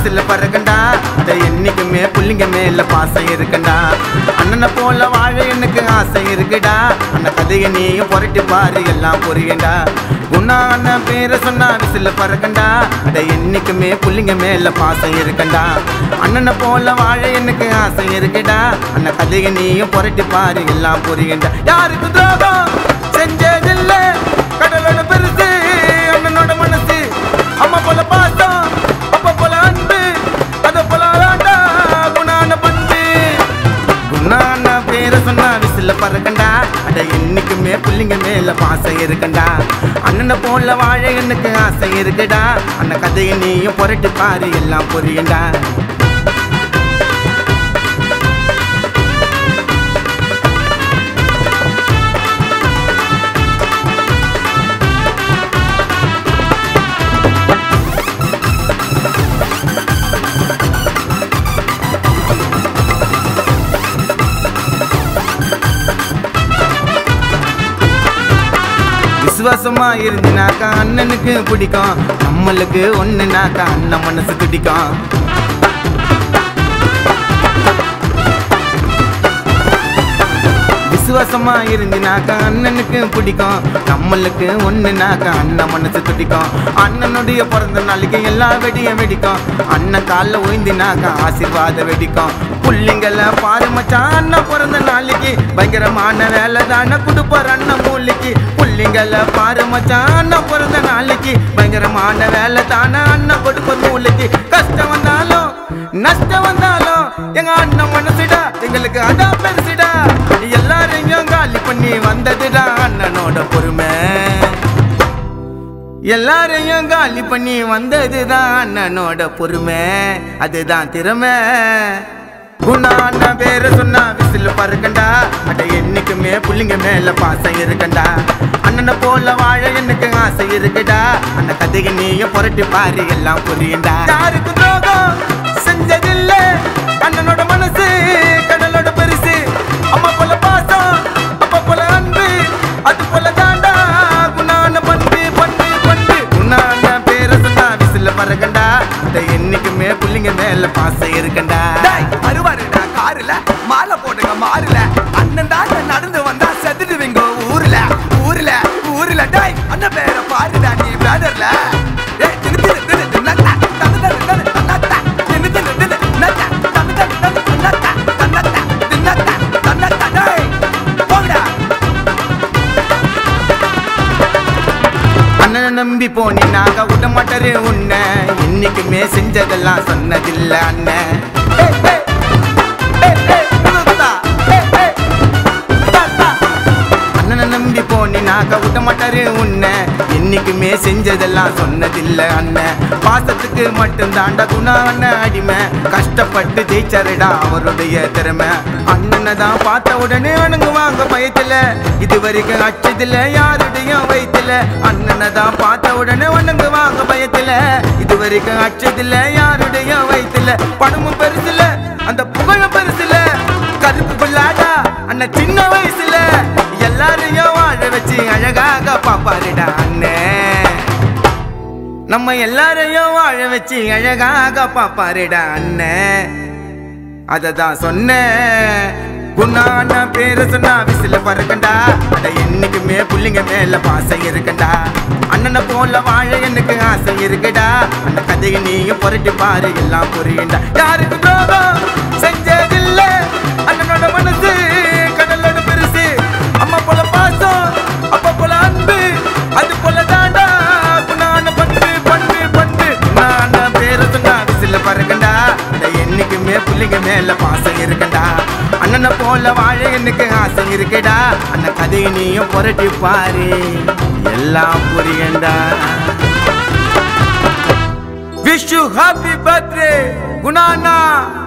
விசில பறக்கண்டா அட என்னைக்குமே புள்ளிங்க மேல பாசம் இருக்கண்டா அண்ணனை போல வாழ எனக்கு ஆசை இருக்குடா அந்த கதையை நீயும் புரட்டி பாரு எல்லாம் புரியண்டா குணா அண்ணன் பேரை சொன்னா விசில பறக்கண்டா அட என்னைக்குமே புள்ளிங்க மேல பாசம் இருக்கண்டா அண்ணனை போல வாழ எனக்கு ஆசை இருக்குடா அந்த கதையை நீயும் புரட்டி பாரு எல்லாம் புரியண்டா யாருக்கு துரோகம் செஞ்சதில்ல கடலோட பெருசு அண்ணனோட மனசு அம்மா போல பாசம் அப்பா போல அன்பு அத போல ஆண்டா குணான பண்பு குணான பேரை சொன்னா விசில பறக்கண்டா அட என்னைக்குமே புள்ளிங்க மேல பாசம் இருக்கண்டா அண்ணனை போல வாழ எனக்கு ஆசை இருக்குடா அந்த கதையை நீயும் புரட்டு பாரு எல்லாம் புரியண்டா விசுவாசமா இருந்துனாக்கா அண்ணனுக்கு பிடிக்கும் நம்மளுக்கு ஒண்ணுனாக்கா அண்ணன் மனசு துடிக்கும் விசுவாசமா இருந்தினாக்கா அண்ணனுக்கு பிடிக்கும் நம்மளுக்கு ஒண்ணுனாக்கா அண்ணன் மனசு துடிக்கும் அண்ணனுடைய பிறந்த நாளைக்கு எல்லா வெடியும் வெடிக்கும் அண்ணன் காலில் ஓய்ந்தினாக்கா ஆசீர்வாத வெடிக்கும் புள்ளிங்கள பாரு மச்சான் அண்ணன் பிறந்த நாளைக்கு பயங்கரமான வேலை தானே கொடுப்பார் அண்ணன் மூலிக்கு புள்ளிங்கள பாரு மச்சான் அண்ணன் பிறந்த நாளைக்கு பயங்கரமான வேலை தானே அண்ணன் கொடுப்பார் மூலிக்கு கஷ்டம் வந்தாலும் நஷ்டம் வந்தாலும் எங்க அண்ணன் மனசுடா எங்களுக்கு அதான் பெருசுடா எல்லாரையும் காலி பண்ணி வந்ததுடா அண்ணனோட பொறுமை எல்லாரையும் காலி பண்ணி வந்ததுதான் அண்ணனோட பொறுமை அதுதான் திறமை குணா அண்ணன் பேர சொன்னா விசில் பறக்கண்டா அட என்னைக்குமே புள்ளிங்க மேல பாசம் இருக்கண்டா அண்ணனை போல வாழ எனக்கு ஆசை இருக்குடா அந்த கதையை நீயும் புரட்டி பாரு எல்லாம் புரியுண்டா யாருக்கு துரோகம் செஞ்சதில்ல அண்ணனோட மனசு கடலோட பெருசு அம்மா போல பாசம் அப்பா போல அன்பு அது போல தாண்டா குணான பண்பு பண்பு பண்பு குணான பேர சொன்னா விசில பறக்கண்டா அட என்னைக்குமே புள்ளிங்க மேல பாசம் இருக்கண்டா டேய், வருவாருடா காருல மாலை போடுங்க மாறுல அண்ணன் தான் நடந்து வந்தா செத்துடுவீங்க ஊர்ல ஊர்ல ஊர்ல டேய் அண்ணன் பேரை பாருடா நீ பேனர்ல டேய், தின்னு, தின்னு, தின்னு, தின்னத்தா, தன்னத்தா, தின்னத்தா, தன்னத்தா, தின்னு, தின்னு, தின்னு, தின்னத்தா, தன்னத்தா, தின்னு, தின்னத்தா, தன்னத்தா, தின்னத்தா, தன்னத்தா, டேய், போங்கடா. அண்ணனை நம்பி போனினாக விட மாட்டாரு உன்னை என்னைக்குமே செஞ்சதெல்லாம் சொன்னதில்ல அண்ணன் ஏய், ஏய், ஏய், ஏய், புதுசா, ஏய், ஏய், தாத்தா. அண்ணனை நம்பி போனினாக விட மாட்டாரு உன்னை என்னைக்குமே செஞ்சதெல்லாம் சொன்னதில்ல அண்ணன் பாசத்துக்கு மட்டும் தாண்டா குணா அண்ணன் அடிமை கஷ்டப்பட்டு ஜெயிச்சாருடா அவருடைய திறமை அண்ணனை தான் பார்த்த உடனே அணுங்குவாங்க பயத்துல இது வரைக்கும் அச்சதில்ல யாருடைய வயித்துல அண்ணனை தான் பார்த்த உடனே வணங்குவாங்க பயத்துல இது வரைக்கும் அச்சதில்ல யாருடைய வயித்துல பணமும் பெருசுல அந்த புகழும் பெருசுல கருப்பு பிள்ளாடா அண்ணன் சின்ன வயசுல எல்லாரையும் வாழ வச்சு அழகாக பாப்பாருடா அண்ணன் நம்ம எல்லாரையும் வாழ வச்சு அழகாக பாப்பாருடா அண்ணன் அதை தான் சொன்னேன் குணான பேர சொன்னா விசில பறக்கண்டா அட என்னைக்குமே புள்ளிங்க மேல பாசம் இருக்கண்டா அண்ணனை போல வாழ எனக்கு ஆசை இருக்குடா அந்த கதையை நீயும் புரட்டி பாரு எல்லாம் புரியுண்டா யாருக்கு துரோகம் செஞ்சதில்ல அண்ணனோட மனசு கடலோட பெருசு அம்மா போல பாசம் அப்பா போல அன்பு அது போல தாண்டா குணான பண்பு பண்பு பண்பு குணான பேர சொன்னா விசில பறக்கண்டா அட என்னைக்குமே புள்ளிங்க மேல பாசம் இருக்கண்டா அண்ணனை போல வாழ எனக்கு ஆசை இருக்குடா அந்த கதையை நீயும் புரட்டி பாரு எல்லாம் புரியண்டா விஷ் ஹாப்பி பர்த்டே குணாண்ணா